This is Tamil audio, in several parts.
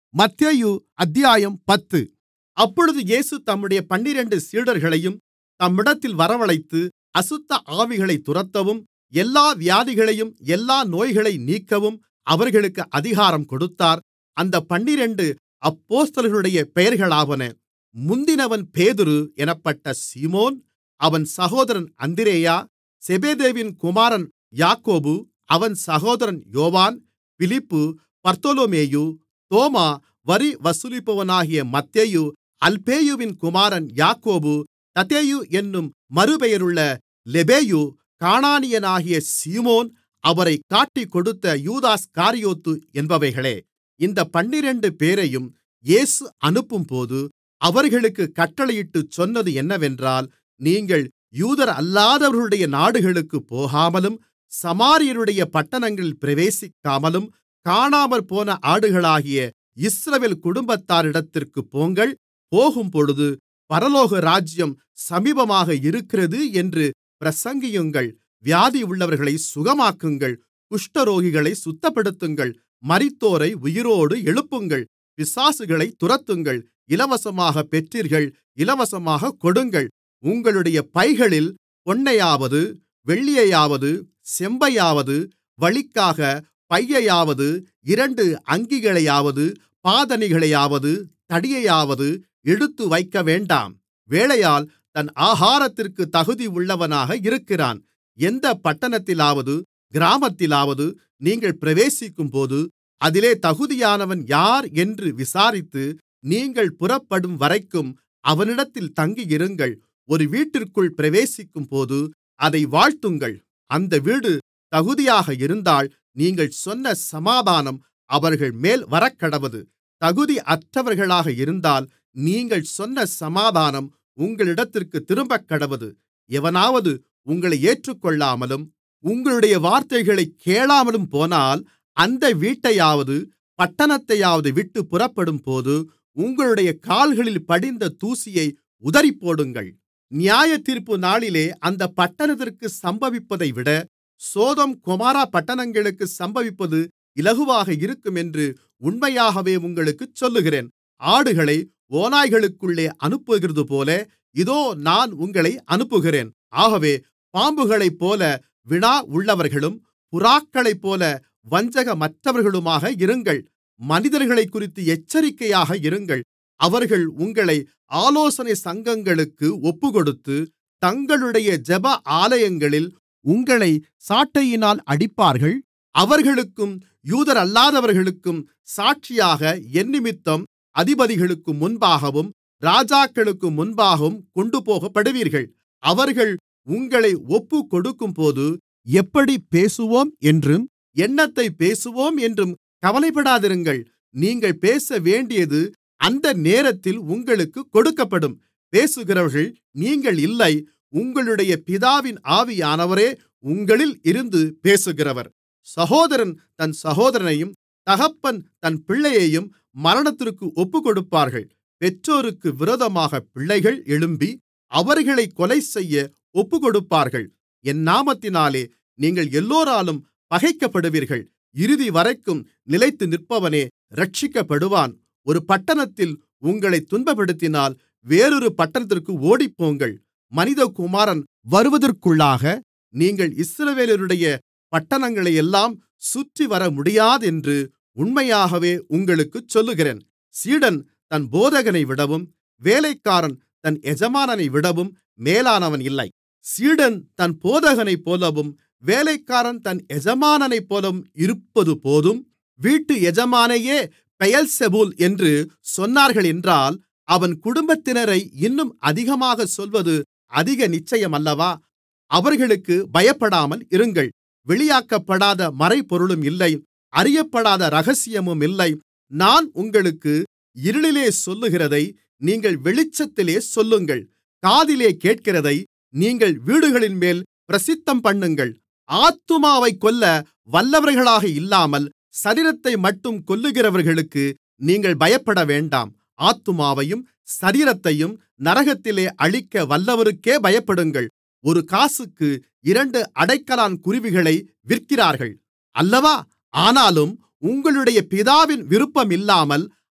மத்தேயு அத்தியாயம் பத்து அப்பொழுது இயேசு தம்முடைய பன்னிரண்டு சீடர்களையும் தம்மிடத்தில் வரவழைத்து அசுத்த ஆவிகளைத் துரத்தவும் எல்லா வியாதிகளையும் எல்லா நோய்களையும் நீக்கவும் அவர்களுக்கு அதிகாரம் கொடுத்தார் அந்தப் பன்னிரண்டு அப்போஸ்தலர்களுடைய பெயர்களாவன முந்தினவன் பேதுரு என்னப்பட்ட சீமோன் அவன் சகோதரன் அந்திரேயா செபெதேயுவின் குமாரன் யாக்கோபு அவன் சகோதரன் யோவான் பிலிப்பு பர்தொலொமேயு தோமா வரி வசூலிப்பவனாகிய மத்தேயு அல்பேயுவின் குமாரன் யாக்கோபு ததேயு என்னும் மறுபெயருள்ள லெபேயு கானானியனாகிய சீமோன் அவரைக் காட்டிக்கொடுத்த யூதாஸ்காரியோத்து என்பவைகளே இந்தப் பன்னிரண்டுபேரையும் இயேசு அனுப்பும்போது அவர்களுக்குக் கட்டளையிட்டுச் சொன்னது என்னவென்றால் நீங்கள் யூதரல்லாதவர்களுடைய நாடுகளுக்குப் போகாமலும் சமாரியருடைய பட்டணங்களில் பிரவேசிக்காமலும் காணாமற்போன ஆடுகளாகிய இஸ்ரவேல் குடும்பத்தாரிடத்திற்குப் போங்கள் போகும்பொழுது பரலோகராஜ்யம் சமீபமாக இருக்கிறது என்று பிரசங்கியுங்கள் வியாதியுள்ளவர்களைச் சுகமாக்குங்கள் குஷ்டரோகிகளைச் சுத்தப்படுத்துங்கள் மரித்தோரை உயிரோடு எழுப்புங்கள் பிசாசுகளைத் துரத்துங்கள் இலவசமாகப் பெற்றீர்கள் இலவசமாகக் கொடுங்கள் உங்களுடைய பைகளில் பொன்னையாவது வெள்ளியையாவது செம்பையாவது வழிக்காக பையையாவது இரண்டு அங்கிகளையாவது பாதணிகளையாவது தடியையாவது எடுத்து வைக்கவேண்டாம் வேலையாள் தன் ஆகாரத்திற்குத் தகுதியுள்ளவனாக இருக்கிறான் எந்தப் பட்டணத்திலாவது கிராமத்திலாவது நீங்கள் பிரவேசிக்கும்போது அதிலே தகுதியானவன் யார் என்று விசாரித்து நீங்கள் புறப்படும்வரைக்கும் அவனிடத்தில் தங்கியிருங்கள் ஒரு வீட்டிற்குள் பிரவேசிக்கும்போது அதை வாழ்த்துங்கள் அந்த வீடு தகுதியாக இருந்தால் நீங்கள் சொன்ன சமாதானம் அவர்கள்மேல் வரக்கடவது தகுதியற்றவர்களாக இருந்தால் நீங்கள் சொன்ன சமாதானம் உங்களிடத்திற்குத் திரும்பக்கடவது எவனாவது உங்களை ஏற்றுக்கொள்ளாமலும் உங்களுடைய வார்த்தைகளைக் கேளாமலும் போனால் அந்த வீட்டையாவது பட்டணத்தையாவது விட்டுப் புறப்படும்போது உங்களுடைய கால்களில் படிந்த தூசியை உதறிப்போடுங்கள் நியாயத்தீர்ப்பு நாளிலே அந்தப் பட்டணத்திற்கு சம்பவிப்பதைவிட சோதோம் கொமோரா பட்டணங்களுக்கு சம்பவிப்பது இலகுவாக இருக்கும் என்று உண்மையாகவே உங்களுக்குச் சொல்லுகிறேன் ஆடுகளை ஓநாய்களுக்குள்ளே அனுப்புகிறதுபோல இதோ நான் உங்களை அனுப்புகிறேன் ஆகவே பாம்புகளைப்போல வினா உள்ளவர்களும் புறாக்களைப்போல வஞ்சகமற்றவர்களுமாக இருங்கள் மனிதர்களைக்குறித்து எச்சரிக்கையாக இருங்கள் அவர்கள் உங்களை ஆலோசனை சங்கங்களுக்கு ஒப்புக்கொடுத்து தங்களுடைய ஜெப ஆலயங்களில் உங்களைச் சாட்டையினால் அடிப்பார்கள் அவர்களுக்கும் யூதரல்லாதவர்களுக்கும் சாட்சியாக என்னிமித்தம் அதிபதிகளுக்கு முன்பாகவும் ராஜாக்களுக்கு முன்பாகவும் கொண்டுபோகப்படுவீர்கள் அவர்கள் உங்களை ஒப்புக்கொடுக்கும்போது எப்படிப் பேசுவோம் என்றும் என்னத்தைப் பேசுவோம் என்றும் கவலைப்படாதிருங்கள் நீங்கள் பேசவேண்டியது அந்த நேரத்தில் உங்களுக்குக் கொடுக்கப்படும் பேசுகிறவர்கள் நீங்கள் இல்லை உங்களுடைய பிதாவின் ஆவியானவரே உங்களில் இருந்து பேசுகிறவர் சகோதரன் தன் சகோதரனையும் தகப்பன் தன் பிள்ளையையும் மரணத்திற்கு ஒப்புக்கொடுப்பார்கள் பெற்றோருக்கு விரோதமாகப் பிள்ளைகள் எழும்பி அவர்களைக் கொலைசெய்ய ஒப்புக்கொடுப்பார்கள் என் நாமத்தினாலே நீங்கள் எல்லோராலும் பகைக்கப்படுவீர்கள் இறுதிவரைக்கும் நிலைத்து நிற்பவனே இரட்சிக்கப்படுவான் ஒரு பட்டணத்தில் உங்களைத் துன்பப்படுத்தினால் வேறொரு பட்டணத்திற்கு ஓடிப்போங்கள் மனிதகுமாரன் வருவதற்குள்ளாக நீங்கள் இஸ்ரவேலருடைய பட்டணங்களையெல்லாம் சுற்றிவர முடியாதென்று உண்மையாகவே உங்களுக்குச் சொல்லுகிறேன் சீடன் தன் போதகனைவிடவும் வேலைக்காரன் தன் எஜமானனைவிடவும் மேலானவன் இல்லை சீடன் தன் போதகனைப்போலவும் வேலைக்காரன் தன் எஜமானனைப்போலவும் இருப்பது போதும் வீட்டு எஜமானையே பெயல்செபூல் என்று சொன்னார்களென்றால் அவன் குடும்பத்தினரை இன்னும் அதிகமாகச் சொல்வது அதிக நிச்சயமல்லவா அவர்களுக்கு பயப்படாமல் இருங்கள் வெளியாக்கப்படாத மறைபொருளும் இல்லை அறியப்படாத இரகசியமும் இல்லை நான் உங்களுக்கு இருளிலே சொல்லுகிறதை நீங்கள் வெளிச்சத்திலே சொல்லுங்கள் காதிலே கேட்கிறதை நீங்கள் வீடுகளின்மேல் பிரசித்தம்பண்ணுங்கள் ஆத்துமாவைக் கொல்ல வல்லவர்களாக இல்லாமல் சரீரத்தைமட்டும் கொல்லுகிறவர்களுக்கு நீங்கள் பயப்படவேண்டாம் ஆத்துமாவையும் சரீரத்தையும் நரகத்திலே அழிக்க வல்லவருக்கே பயப்படுங்கள் ஒரு காசுக்கு இரண்டு அடைக்கலான் குருவிகளை விற்கிறார்கள் அல்லவா ஆனாலும் உங்களுடைய பிதாவின் விருப்பமில்லாமல்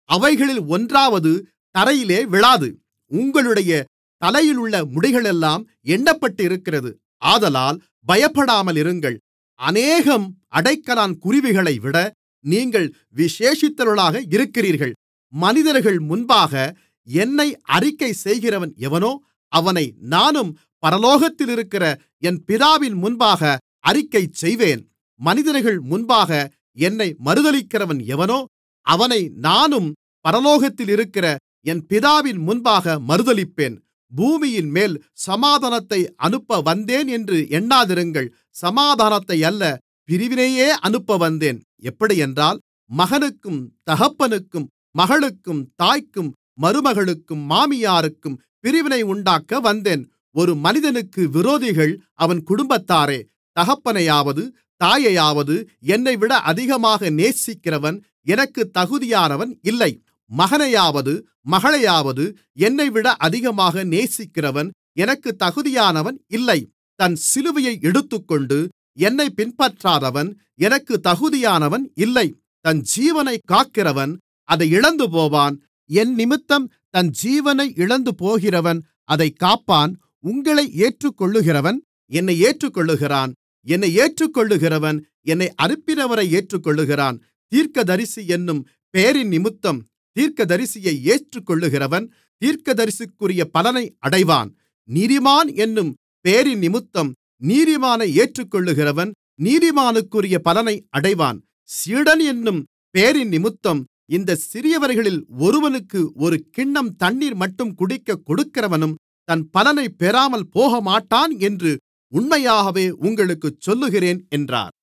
அவைகளில் ஒன்றாவது தரையிலே விழாது உங்களுடைய தலையிலுள்ள முடிகளெல்லாம் எண்ணப்பட்டிருக்கிறது ஆதலால் பயப்படாமல் இருங்கள் அநேகம் அடைக்கலான் குருவிகளைவிட நீங்கள் விசேஷித்தவர்களாக இருக்கிறீர்கள் மனிதர்கள் முன்பாக என்னை அறிக்கை செய்கிறவன் எவனோ அவனை நானும் பரலோகத்திலிருக்கிற என் பிதாவின் முன்பாக அறிக்கை செய்வேன் மனிதர்கள் முன்பாக என்னை மறுதலிக்கிறவன் எவனோ அவனை நானும் பரலோகத்தில் இருக்கிற என் பிதாவின் முன்பாக மறுதலிப்பேன் பூமியின்மேல் சமாதானத்தை அனுப்ப வந்தேன் என்று எண்ணாதிருங்கள் சமாதானத்தை அல்ல பிரிவினையே அனுப்ப வந்தேன் எப்படியென்றால் மகனுக்கும் தகப்பனுக்கும் மகளுக்கும் தாய்க்கும் மருமகளுக்கும் மாமியாருக்கும் பிரிவினை உண்டாக்க வந்தேன் ஒரு மனிதனுக்கு விரோதிகள் அவன் குடும்பத்தாரே தகப்பனையாவது தாயையாவது என்னைவிட அதிகமாக நேசிக்கிறவன் எனக்கு தகுதியானவன் இல்லை மகனையாவது மகளையாவது என்னைவிட அதிகமாக நேசிக்கிறவன் எனக்கு தகுதியானவன் இல்லை தன் சிலுவையை எடுத்துக்கொண்டு என்னை பின்பற்றாதவன் எனக்கு தகுதியானவன் இல்லை தன் ஜீவனை காக்கிறவன் அதை இழந்துபோவான் என் நிமித்தம் தன் ஜீவனை இழந்து போகிறவன் அதை காப்பான் உங்களை ஏற்றுக்கொள்ளுகிறவன் என்னை ஏற்றுக்கொள்ளுகிறான் என்னை ஏற்றுக்கொள்ளுகிறவன் என்னை அனுப்பினவரை ஏற்றுக்கொள்ளுகிறான் தீர்க்கதரிசி என்னும் பெயரின் நிமித்தம் தீர்க்கதரிசியை ஏற்றுக்கொள்ளுகிறவன் தீர்க்கதரிசிக்குரிய பலனை அடைவான் நீதிமான் என்னும் பெயரின் நிமித்தம் நீதிமானை ஏற்றுக்கொள்ளுகிறவன் நீதிமானுக்குரிய பலனை அடைவான் சீடன் என்னும் பெயரின் நிமித்தம் இந்த சிறியவர்களில் ஒருவனுக்கு ஒரு கிண்ணம் தண்ணீர் மட்டும் குடிக்கக் கொடுக்கிறவனும் தன் பலனை பெறாமல் போகமாட்டான் என்று உண்மையாகவே உங்களுக்குச் சொல்லுகிறேன் என்றார்